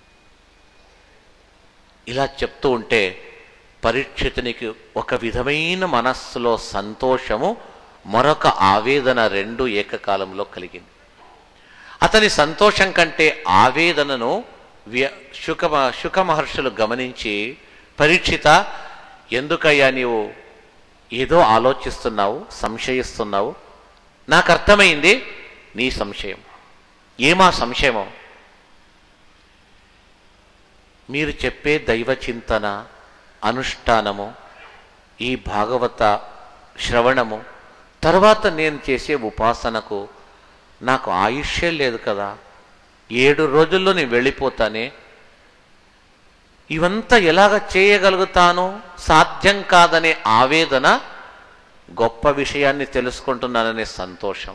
ఇలా చెప్తూ ఉంటే పరీక్షితునికి ఒక విధమైన మనస్సులో సంతోషము మరొక ఆవేదన రెండు ఏకకాలంలో కలిగింది అతని సంతోషం కంటే ఆవేదనను వ్య శుక శుక మహర్షులు గమనించి పరీక్షిత ఎందుకయ్యా నీవు ఏదో ఆలోచిస్తున్నావు సంశయిస్తున్నావు నాకు అర్థమైంది నీ సంశయం ఏమా సంశయమో మీరు చెప్పే దైవ చింతన అనుష్ఠానము ఈ భాగవత శ్రవణము తర్వాత నేను చేసే ఉపాసనకు నాకు ఆయుష్యే లేదు కదా ఏడు రోజుల్లో నేను వెళ్ళిపోతానే ఇవంతా ఎలాగ చేయగలుగుతాను సాధ్యం కాదనే ఆవేదన గొప్ప విషయాన్ని తెలుసుకుంటున్నాననే సంతోషం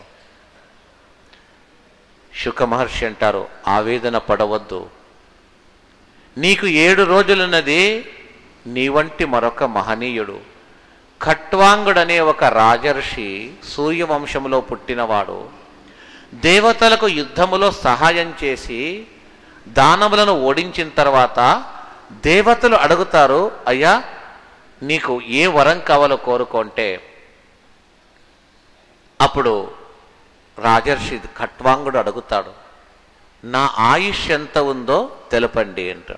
శుక మహర్షి అంటారు ఆవేదన పడవద్దు నీకు ఏడు రోజులున్నది నీ వంటి మరొక మహనీయుడు ఖట్వాంగుడనే ఒక రాజర్షి సూర్యవంశంలో పుట్టినవాడు దేవతలకు యుద్ధములో సహాయం చేసి దానవులను ఓడించిన తర్వాత దేవతలు అడుగుతారు అయ్యా నీకు ఏ వరం కావాలో కోరుకుంటే అప్పుడు రాజర్షి ఖట్వాంగుడు అడుగుతాడు నా ఆయుష్ ఎంత ఉందో తెలపండి అంటాడు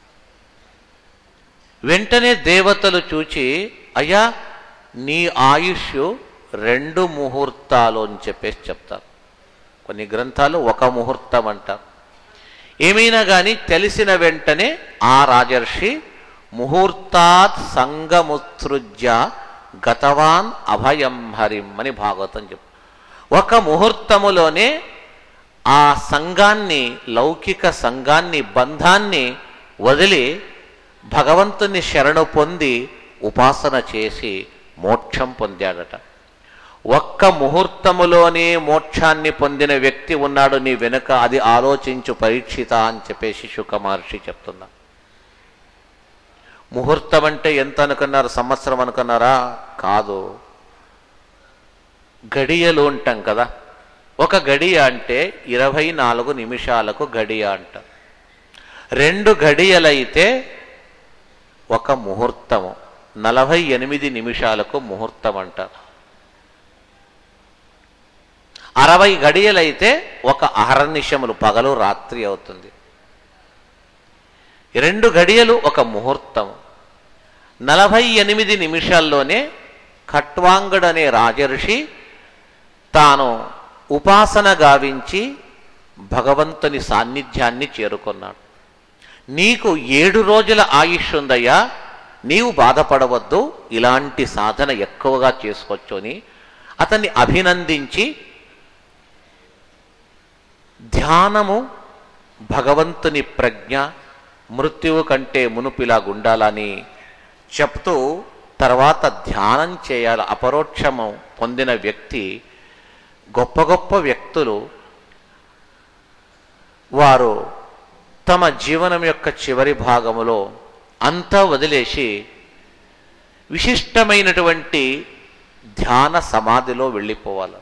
వెంటనే దేవతలు చూచి అయ్యా నీ ఆయుష్ రెండు ముహూర్తాలు అని చెప్పేసి చెప్తారు కొన్ని గ్రంథాలు ఒక ముహూర్తం అంటారు ఏమైనా కానీ తెలిసిన వెంటనే ఆ రాజర్షి ముహూర్తాత్ సంగముత్సృజ్య గతవాన్ అభయం హరిం అని భాగవతం చెప్పు ఒక ముహూర్తములోనే ఆ సంఘాన్ని లౌకిక సంఘాన్ని బంధాన్ని వదిలి భగవంతుని శరణు పొంది ఉపాసన చేసి మోక్షం పొందాడట ఒక్క ముహూర్తములోనే మోక్షాన్ని పొందిన వ్యక్తి ఉన్నాడు నీ వెనుక అది ఆలోచించు పరీక్షిత అని చెప్పేసి శుక మహర్షి చెప్తున్నా ముహూర్తం అంటే ఎంత అనుకున్నారు సంవత్సరం అనుకున్నారా కాదు గడియలు ఉంటాం కదా ఒక గడియ అంటే ఇరవై నాలుగు నిమిషాలకు గడియ అంటారు రెండు గడియలైతే ఒక ముహూర్తము నలభై ఎనిమిది నిమిషాలకు ముహూర్తం అంటారు అరవై గడియలైతే ఒక అహర్నిశములు పగలు రాత్రి అవుతుంది రెండు గడియలు ఒక ముహూర్తం నలభై ఎనిమిది నిమిషాల్లోనే ఖట్వాంగుడు అనే రాజర్షి తాను ఉపాసన గావించి భగవంతుని సాన్నిధ్యాన్ని చేరుకున్నాడు నీకు ఏడు రోజుల ఆయుష్ ఉందయ్యా నీవు బాధపడవద్దు ఇలాంటి సాధన ఎక్కువగా చేసుకోవచ్చు అని అతన్ని అభినందించి ధ్యానము భగవంతుని ప్రజ్ఞ మృత్యువు కంటే మునుపిలా గుండాలని చెప్తూ తర్వాత ధ్యానం చేయాలి అపరోక్షము పొందిన వ్యక్తి గొప్ప గొప్ప వ్యక్తులు వారు తమ జీవనం యొక్క చివరి భాగములో అంతా వదిలేసి విశిష్టమైనటువంటి ధ్యాన సమాధిలో వెళ్ళిపోవాలి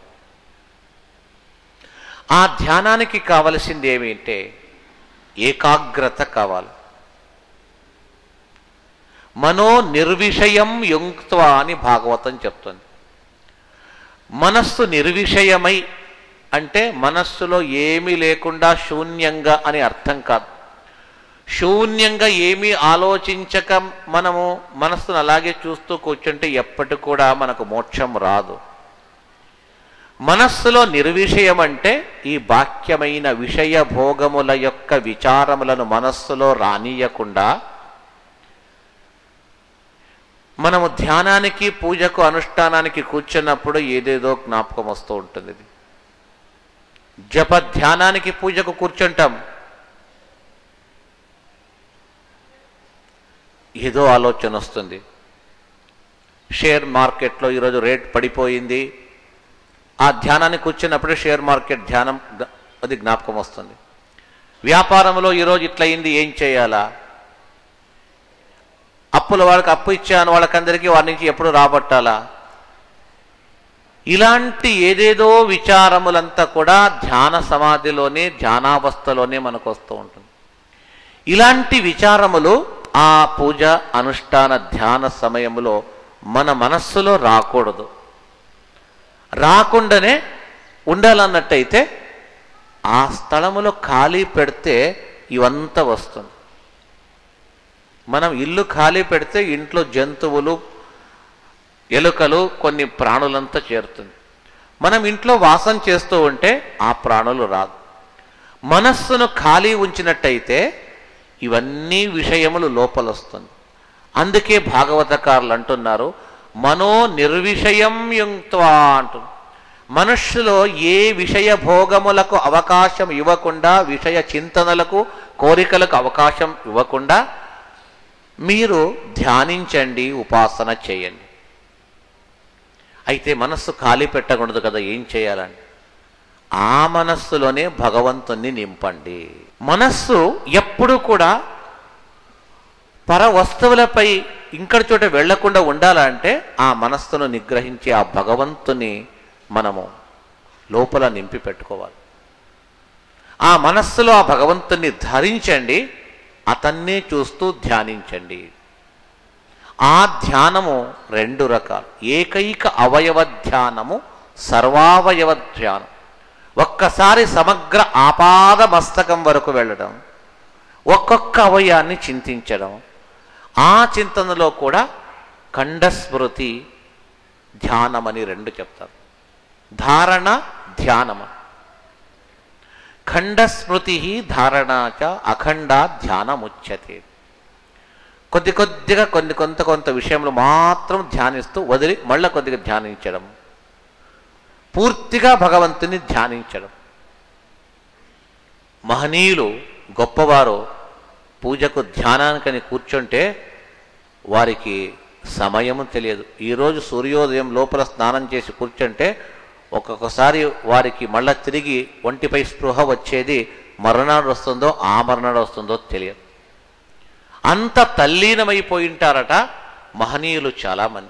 ఆ ధ్యానానికి కావలసింది ఏమిటంటే ఏకాగ్రత కావాలి మనో నిర్విషయం యుంక్త్వ అని భాగవతం చెప్తుంది మనస్సు నిర్విషయమై అంటే మనస్సులో ఏమీ లేకుండా శూన్యంగా అని అర్థం కాదు శూన్యంగా ఏమీ ఆలోచించక మనము మనస్సును అలాగే చూస్తూ కూర్చుంటే ఎప్పటి కూడా మనకు మోక్షం రాదు మనస్సులో నిర్విషయం అంటే ఈ బాక్యమైన విషయ భోగముల యొక్క విచారములను మనస్సులో రానియకుండా మనము ధ్యానానికి పూజకు అనుష్ఠానానికి కూర్చున్నప్పుడు ఏదేదో జ్ఞాపకం వస్తూ ఉంటుంది ఇది జప ధ్యానానికి పూజకు కూర్చుంటాం ఏదో ఆలోచన వస్తుంది షేర్ మార్కెట్లో ఈరోజు రేట్ పడిపోయింది ఆ ధ్యానానికి కూర్చున్నప్పుడు షేర్ మార్కెట్ ధ్యానం గ- అది జ్ఞాపకం వస్తుంది వ్యాపారంలో ఈరోజు ఇట్లా అయింది ఏం చేయాలా అప్పుల వాళ్ళకి అప్పు ఇచ్చాను వాళ్ళకందరికీ వారి నుంచి ఎప్పుడు రాబట్టాలా ఇలాంటి ఏదేదో విచారములంతా కూడా ధ్యాన సమాధిలోనే ధ్యానావస్థలోనే మనకు వస్తూ ఉంటుంది ఇలాంటి విచారములు ఆ పూజ అనుష్ఠాన ధ్యాన సమయంలో మన మనస్సులో రాకూడదు రాకుండానే ఉండాలన్నట్టయితే ఆ స్థలములో ఖాళీ పెడితే ఇవంతా వస్తుంది మనం ఇల్లు ఖాళీ పెడితే ఇంట్లో జంతువులు ఎలుకలు కొన్ని ప్రాణులంతా చేరుతుంది మనం ఇంట్లో వాసం చేస్తూ ఉంటే ఆ ప్రాణులు రాదు మనస్సును ఖాళీ ఉంచినట్టయితే ఇవన్నీ విషయములు లోపలొస్తుంది అందుకే భాగవతకారులు అంటున్నారు మనో నిర్విషయం యుక్త్వా అంటున్నారు మనుష్యులో ఏ విషయ భోగములకు అవకాశం ఇవ్వకుండా విషయ చింతనలకు కోరికలకు అవకాశం ఇవ్వకుండా మీరు ధ్యానించండి ఉపాసన చేయండి అయితే మనస్సు ఖాళీ పెట్టకూడదు కదా ఏం చేయాలండి ఆ మనస్సులోనే భగవంతుణ్ణి నింపండి మనస్సు ఎప్పుడు కూడా పర వస్తువులపై ఇంకటి చోట వెళ్లకుండా ఉండాలంటే ఆ మనస్సును నిగ్రహించి ఆ భగవంతుని మనము లోపల నింపి పెట్టుకోవాలి ఆ మనస్సులో ఆ భగవంతుని ధరించండి అతన్నే చూస్తూ ధ్యానించండి ఆ ధ్యానము రెండు రకాలు ఏకైక అవయవ ధ్యానము సర్వావయవ ధ్యానం ఒక్కసారి సమగ్ర ఆపాద మస్తకం వరకు వెళ్ళడం ఒక్కొక్క అవయాన్ని చింతించడం ఆ చింతనలో కూడా ఖండస్మృతి ధ్యానమని రెండు చెప్తారు ధారణ ధ్యానము ఖండస్మృతి ధారణాచ అఖండ ధ్యానముచ్యతే కొద్ది కొద్దిగా కొన్ని కొంత కొంత విషయంలో మాత్రం ధ్యానిస్తూ వదిలి మళ్ళీ కొద్దిగా ధ్యానించడం పూర్తిగా భగవంతుని ధ్యానించడం మహనీయులు గొప్పవారు పూజకు ధ్యానానికని కూర్చుంటే వారికి సమయము తెలియదు ఈరోజు సూర్యోదయం లోపల స్నానం చేసి కూర్చుంటే ఒక్కొక్కసారి వారికి మళ్ళా తిరిగి ఒంటిపై స్పృహ వచ్చేది మరణాడు వస్తుందో ఆ మరణాడు వస్తుందో తెలియదు అంత తల్లీనమైపోయి ఉంటారట మహనీయులు చాలామంది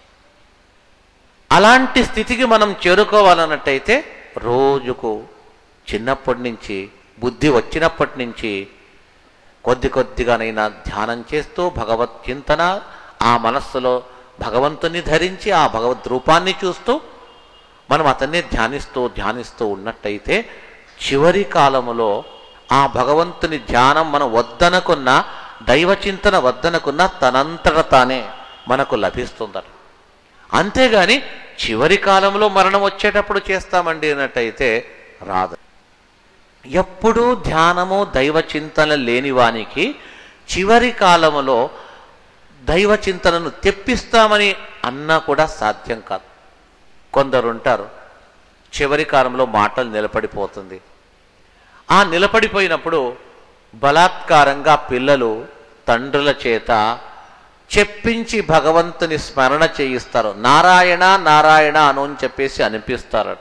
అలాంటి స్థితికి మనం చేరుకోవాలన్నట్టయితే రోజుకు చిన్నప్పటి నుంచి బుద్ధి వచ్చినప్పటి నుంచి కొద్ది కొద్దిగానైనా ధ్యానం చేస్తూ భగవత్ చింతన ఆ మనస్సులో భగవంతుని ధరించి ఆ భగవద్ రూపాన్ని చూస్తూ మనం అతన్ని ధ్యానిస్తూ ధ్యానిస్తూ ఉన్నట్టయితే చివరి కాలములో ఆ భగవంతుని ధ్యానం మనం వద్దనుకున్న దైవ చింతన వద్దనుకున్న తనంతట తానే మనకు లభిస్తుందట అంతేగాని చివరి కాలంలో మరణం వచ్చేటప్పుడు చేస్తామండి అన్నట్టయితే రాదు ఎప్పుడూ ధ్యానము దైవ చింతన లేని వానికి చివరి కాలములో దైవ చింతనను తెప్పిస్తామని అన్నా కూడా సాధ్యం కాదు కొందరు ఉంటారు చివరి కాలంలో మాటలు నిలబడిపోతుంది ఆ నిలబడిపోయినప్పుడు బలాత్కారంగా పిల్లలు తండ్రుల చేత చెప్పించి భగవంతుని స్మరణ చేయిస్తారు నారాయణ నారాయణ అను అని చెప్పేసి అనిపిస్తారట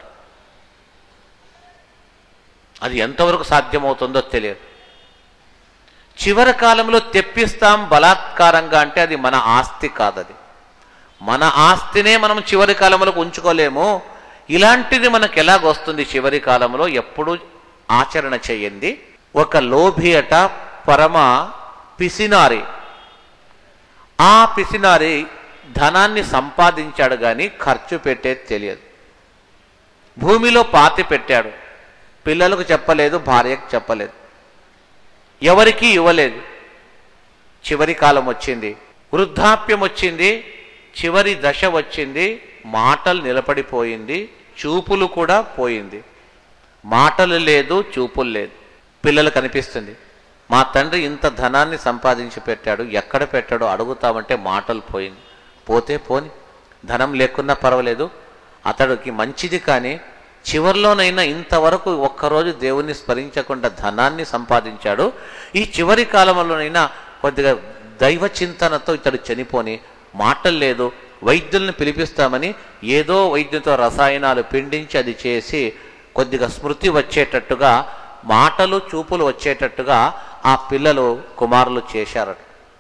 అది ఎంతవరకు సాధ్యమవుతుందో తెలియదు చివరి కాలంలో తెప్పిస్తాం బలాత్కారంగా అంటే అది మన ఆస్తి కాదది మన ఆస్తినే మనం చివరి కాలంలో ఉంచుకోలేము ఇలాంటిది మనకు ఎలాగొస్తుంది చివరి కాలంలో ఎప్పుడు ఆచరణ చేయండి ఒక లోభి అట పరమ పిసినారి ఆ పిసినారి ధనాన్ని సంపాదించాడు కానీ ఖర్చు పెట్టేది తెలియదు భూమిలో పాతి పెట్టాడు పిల్లలకు చెప్పలేదు భార్యకు చెప్పలేదు ఎవరికీ ఇవ్వలేదు చివరి కాలం వచ్చింది వృద్ధాప్యం వచ్చింది చివరి దశ వచ్చింది మాటలు నిలబడిపోయింది చూపులు కూడా పోయింది మాటలు లేదు చూపులు లేదు పిల్లలు కనిపిస్తుంది మా తండ్రి ఇంత ధనాన్ని సంపాదించి పెట్టాడు ఎక్కడ పెట్టాడో అడుగుతామంటే మాటలు పోయింది పోతే పోని ధనం లేకున్నా పర్వాలేదు అతడికి మంచిది కానీ చివరిలోనైనా ఇంతవరకు ఒక్కరోజు దేవుణ్ణి స్మరించకుండా ధనాన్ని సంపాదించాడు ఈ చివరి కాలంలోనైనా కొద్దిగా దైవ చింతనతో ఇతడు చనిపోని మాటలు లేదు వైద్యుల్ని పిలిపిస్తామని ఏదో వైద్యుతో రసాయనాలు పిండించి అది చేసి కొద్దిగా స్మృతి వచ్చేటట్టుగా మాటలు చూపులు వచ్చేటట్టుగా ఆ పిల్లలు కుమారులు చేశారట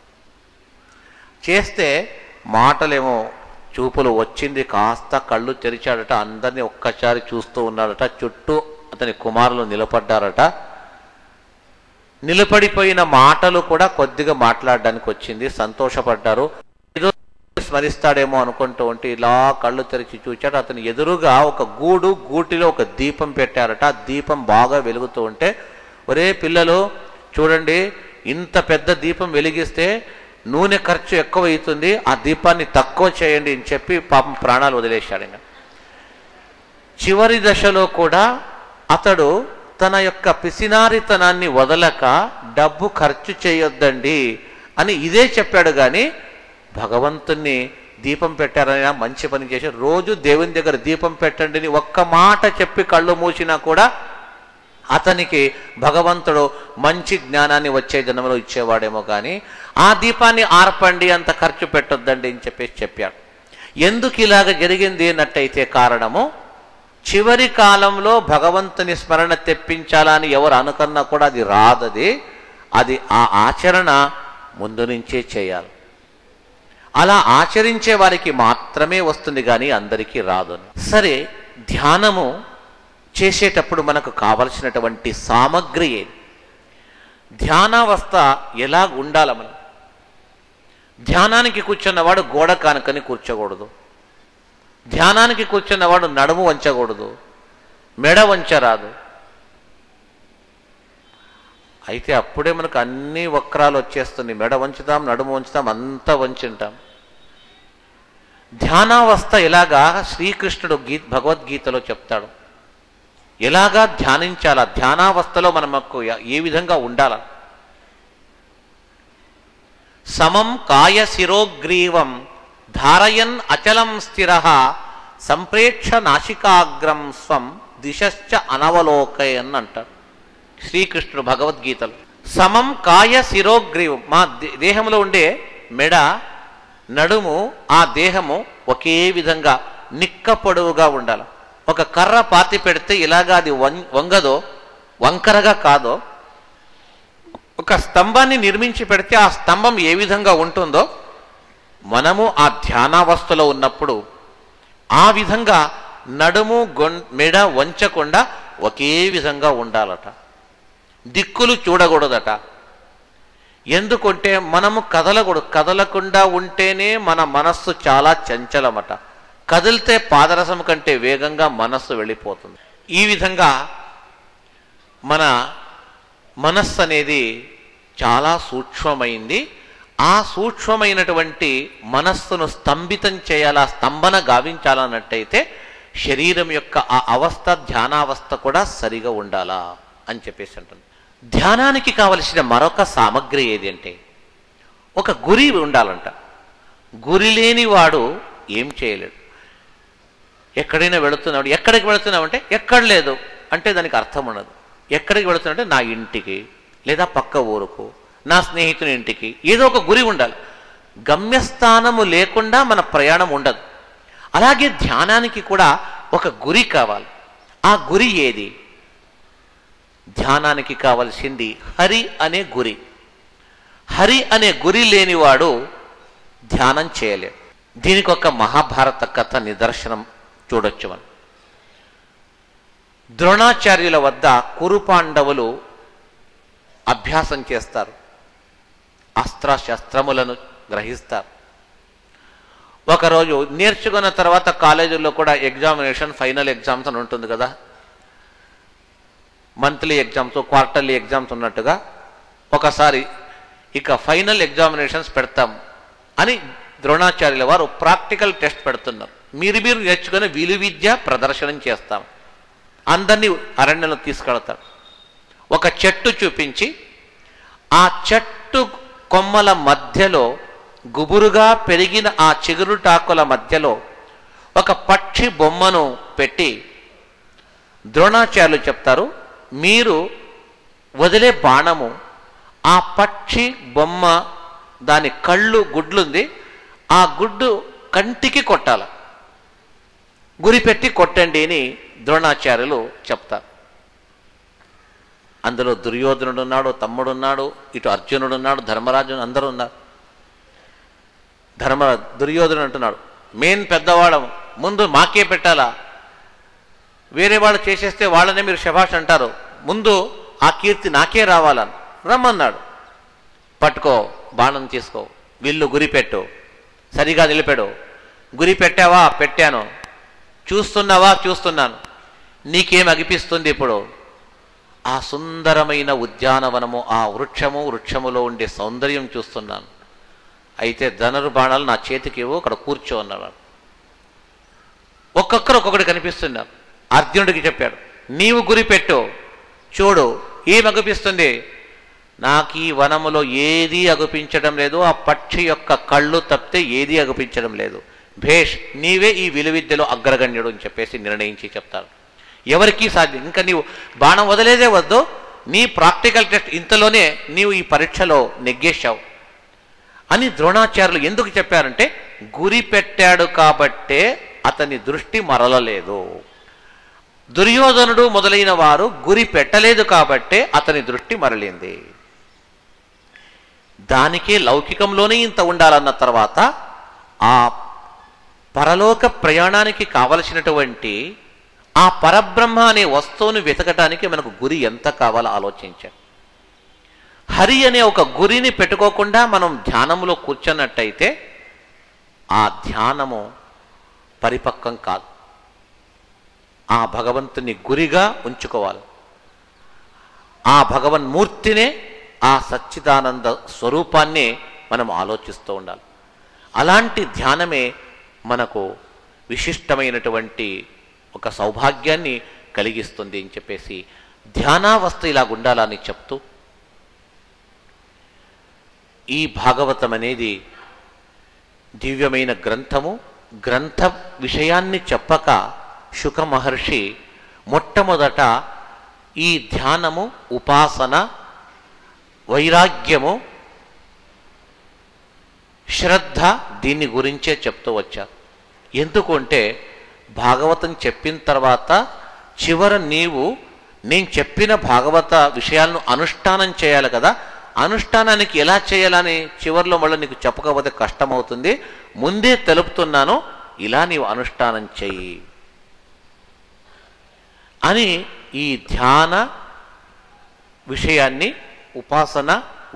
చేస్తే మాటలేమో చూపులు వచ్చింది కాస్త కళ్ళు తెరిచాడట అందరినీ ఒక్కసారి చూస్తూ ఉన్నాడట చుట్టూ అతని కుమారులు నిలబడ్డారట నిలబడిపోయిన మాటలు కూడా కొద్దిగా మాట్లాడడానికి వచ్చింది సంతోషపడ్డారు ఏదో స్మరిస్తాడేమో అనుకుంటూ ఉంటే ఇలా కళ్ళు తెరిచి చూచాడు అతని ఎదురుగా ఒక గూడు గూటిలో ఒక దీపం పెట్టారట ఆ దీపం బాగా వెలుగుతూ ఉంటే ఒరే పిల్లలు చూడండి ఇంత పెద్ద దీపం వెలిగిస్తే నూనె ఖర్చు ఎక్కువ అవుతుంది ఆ దీపాన్ని తక్కువ చేయండి అని చెప్పి పాపం ప్రాణాలు వదిలేశాడు ఇంకా చివరి దశలో కూడా అతడు తన యొక్క పిసినారితనాన్ని వదలక డబ్బు ఖర్చు చేయొద్దండి అని ఇదే చెప్పాడు కానీ భగవంతుణ్ణి దీపం పెట్టారని మంచి పని చేసి రోజు దేవుని దగ్గర దీపం పెట్టండి అని ఒక్క మాట చెప్పి కళ్ళు మూసినా కూడా అతనికి భగవంతుడు మంచి జ్ఞానాన్ని వచ్చే జన్మలో ఇచ్చేవాడేమో కానీ ఆ దీపాన్ని ఆర్పండి అంత ఖర్చు పెట్టొద్దండి అని చెప్పేసి చెప్పాడు ఎందుకు ఇలాగ జరిగింది అన్నట్టయితే కారణము చివరి కాలంలో భగవంతుని స్మరణ తెప్పించాలని ఎవరు అనుకున్నా కూడా అది రాదది అది ఆ ఆచరణ ముందు నుంచే చేయాలి అలా ఆచరించే వారికి మాత్రమే వస్తుంది కానీ అందరికీ రాదు సరే ధ్యానము చేసేటప్పుడు మనకు కావలసినటువంటి సామగ్రి ఏది ధ్యానావస్థ ఎలా ఉండాల మనం ధ్యానానికి కూర్చున్నవాడు గోడ కానుకని కూర్చోకూడదు ధ్యానానికి కూర్చున్నవాడు నడుము వంచకూడదు మెడ వంచరాదు అయితే అప్పుడే మనకు అన్ని వక్రాలు వచ్చేస్తుంది మెడ వంచుతాం నడుము వంచుతాం అంతా వంచుంటాం ధ్యానావస్థ ఎలాగా శ్రీకృష్ణుడు గీ భగవద్గీతలో చెప్తాడు ఎలాగా ధ్యానించాలా ధ్యానావస్థలో మనకు ఏ విధంగా ఉండాలా సమం కాయ శిరోగ్రీవం ధారయన్ అచలం స్థిర సంప్రేక్ష నాసికాగ్రం స్వం దిశశ్చ అనవలోకయన్ అంటాడు శ్రీకృష్ణుడు భగవద్గీతలో సమం కాయ శిరోగ్రీవం మా దే- దేహంలో ఉండే మెడ నడుము ఆ దేహము ఒకే విధంగా నిక్క పొడవుగా ఉండాలి ఒక కర్ర పాతి పెడితే ఇలాగా అది వం- వంగదో వంకరగా కాదో ఒక స్తంభాన్ని నిర్మించి పెడితే ఆ స్తంభం ఏ విధంగా ఉంటుందో మనము ఆ ధ్యానావస్థలో ఉన్నప్పుడు ఆ విధంగా నడుము గొన్ మెడ వంచకుండా ఒకే విధంగా ఉండాలట దిక్కులు చూడకూడదట ఎందుకంటే మనము కదలకూడదు కదలకుండా ఉంటేనే మన మనస్సు చాలా చంచలమట కదిలితే పాదరసం కంటే వేగంగా మనస్సు వెళ్ళిపోతుంది ఈ విధంగా మన మనస్సు అనేది చాలా సూక్ష్మమైంది ఆ సూక్ష్మమైనటువంటి మనస్సును స్తంభితం చేయాలా స్తంభన గావించాలన్నట్టయితే శరీరం యొక్క ఆ అవస్థ ధ్యానావస్థ కూడా సరిగా ఉండాలా అని చెప్పేసి అంటుంది ధ్యానానికి కావలసిన మరొక సామగ్రి ఏది అంటే ఒక గురి ఉండాలంట గురి లేని వాడు ఏం చేయలేడు ఎక్కడైనా వెళుతున్నాడు ఎక్కడికి వెళుతున్నావంటే ఎక్కడ లేదు అంటే దానికి అర్థం ఉండదు ఎక్కడికి వెళుతున్నాడంటే నా ఇంటికి లేదా పక్క ఊరుకు నా స్నేహితుని ఇంటికి ఏదో ఒక గురి ఉండాలి గమ్యస్థానము లేకుండా మన ప్రయాణం ఉండదు అలాగే ధ్యానానికి కూడా ఒక గురి కావాలి ఆ గురి ఏది ధ్యానానికి కావలసింది హరి అనే గురి హరి అనే గురి లేనివాడు ధ్యానం చేయలేడు దీనికి ఒక మహాభారత కథ నిదర్శనం చూడొచ్చు మనం ద్రోణాచార్యుల వద్ద కురుపాండవులు అభ్యాసం చేస్తారు అస్త్ర శస్త్రములను గ్రహిస్తారు ఒకరోజు నేర్చుకున్న తర్వాత కాలేజీల్లో కూడా ఎగ్జామినేషన్ ఫైనల్ ఎగ్జామ్స్ అని ఉంటుంది కదా మంత్లీ ఎగ్జామ్స్ క్వార్టర్లీ ఎగ్జామ్స్ ఉన్నట్టుగా ఒకసారి ఇక ఫైనల్ ఎగ్జామినేషన్స్ పెడతాం అని ద్రోణాచార్యుల వారు ప్రాక్టికల్ టెస్ట్ పెడుతున్నారు మీరు మీరు నేర్చుకుని విలు విద్య ప్రదర్శనం చేస్తాం అందరినీ అరణ్యంలో తీసుకెళ్తారు ఒక చెట్టు చూపించి ఆ చెట్టు కొమ్మల మధ్యలో గుబురుగా పెరిగిన ఆ చిగురుటాకుల మధ్యలో ఒక పక్షి బొమ్మను పెట్టి ద్రోణాచార్యులు చెప్తారు మీరు వదిలే బాణము ఆ పక్షి బొమ్మ దాని కళ్ళు గుడ్లుంది ఆ గుడ్డు కంటికి కొట్టాల గురి పెట్టి కొట్టండి అని ద్రోణాచార్యులు చెప్తారు అందులో దుర్యోధనుడు ఉన్నాడు తమ్ముడున్నాడు ఇటు అర్జునుడు ఉన్నాడు ధర్మరాజు అందరూ ఉన్నారు ధర్మ దుర్యోధనుడు అంటున్నాడు మెయిన్ పెద్దవాళ్ళం ముందు మాకే పెట్టాలా వేరే వాళ్ళు చేసేస్తే వాళ్ళనే మీరు శభాష్ అంటారు ముందు ఆ కీర్తి నాకే రావాలని రమ్మన్నాడు పట్టుకో బాణం తీసుకో విల్లు గురి పెట్టు సరిగా నిలిపాడు గురి పెట్టావా పెట్టాను చూస్తున్నావా చూస్తున్నాను నీకేం అగిపిస్తుంది ఇప్పుడు ఆ సుందరమైన ఉద్యానవనము ఆ వృక్షము వృక్షములో ఉండే సౌందర్యం చూస్తున్నాను అయితే ధనుర్బాణాలు నా చేతికి ఇవ్వు అక్కడ కూర్చో అన్నాడు ఒక్కొక్కరు ఒక్కొక్కటి కనిపిస్తున్నారు అర్జునుడికి చెప్పాడు నీవు గురి పెట్టు చూడు ఏం అగుపిస్తుంది నాకు ఈ వనములో ఏదీ అగుపించడం లేదు ఆ పక్షి యొక్క కళ్ళు తప్పితే ఏదీ అగుపించడం లేదు భేష్ నీవే ఈ విలువిద్యలో అగ్రగణ్యుడు అని చెప్పేసి నిర్ణయించి చెప్తారు ఎవరికీ సాధ్యం ఇంకా నీవు బాణం వదిలేదే వద్దు నీ ప్రాక్టికల్ టెస్ట్ ఇంతలోనే నీవు ఈ పరీక్షలో నెగ్గేశావు అని ద్రోణాచార్యులు ఎందుకు చెప్పారంటే గురి పెట్టాడు కాబట్టే అతని దృష్టి మరలలేదు దుర్యోధనుడు మొదలైన వారు గురి పెట్టలేదు కాబట్టే అతని దృష్టి మరలింది దానికే లౌకికంలోనే ఇంత ఉండాలన్న తర్వాత ఆ పరలోక ప్రయాణానికి కావలసినటువంటి ఆ పరబ్రహ్మ అనే వస్తువును వెతకటానికి మనకు గురి ఎంత కావాలో ఆలోచించాం హరి అనే ఒక గురిని పెట్టుకోకుండా మనం ధ్యానంలో కూర్చున్నట్టయితే ఆ ధ్యానము పరిపక్వం కాదు ఆ భగవంతుని గురిగా ఉంచుకోవాలి ఆ భగవన్మూర్తినే ఆ సచ్చిదానంద స్వరూపాన్నే మనం ఆలోచిస్తూ ఉండాలి అలాంటి ధ్యానమే మనకు విశిష్టమైనటువంటి ఒక సౌభాగ్యాన్ని కలిగిస్తుంది అని చెప్పేసి ధ్యానావస్థ ఇలా ఉండాలని చెప్తూ ఈ భాగవతం అనేది దివ్యమైన గ్రంథము గ్రంథ విషయాన్ని చెప్పక శుక మహర్షి మొట్టమొదట ఈ ధ్యానము ఉపాసన వైరాగ్యము శ్రద్ధ దీని గురించే చెప్తూ వచ్చారు ఎందుకంటే భాగవతం చెప్పిన తర్వాత చివర నీవు నేను చెప్పిన భాగవత విషయాలను అనుష్ఠానం చేయాలి కదా అనుష్ఠానానికి ఎలా చేయాలని చివరిలో మళ్ళీ నీకు చెప్పకపోతే కష్టమవుతుంది ముందే తెలుపుతున్నాను ఇలా నీవు అనుష్ఠానం చెయ్యి అని ఈ ధ్యాన విషయాన్ని ఉపాసన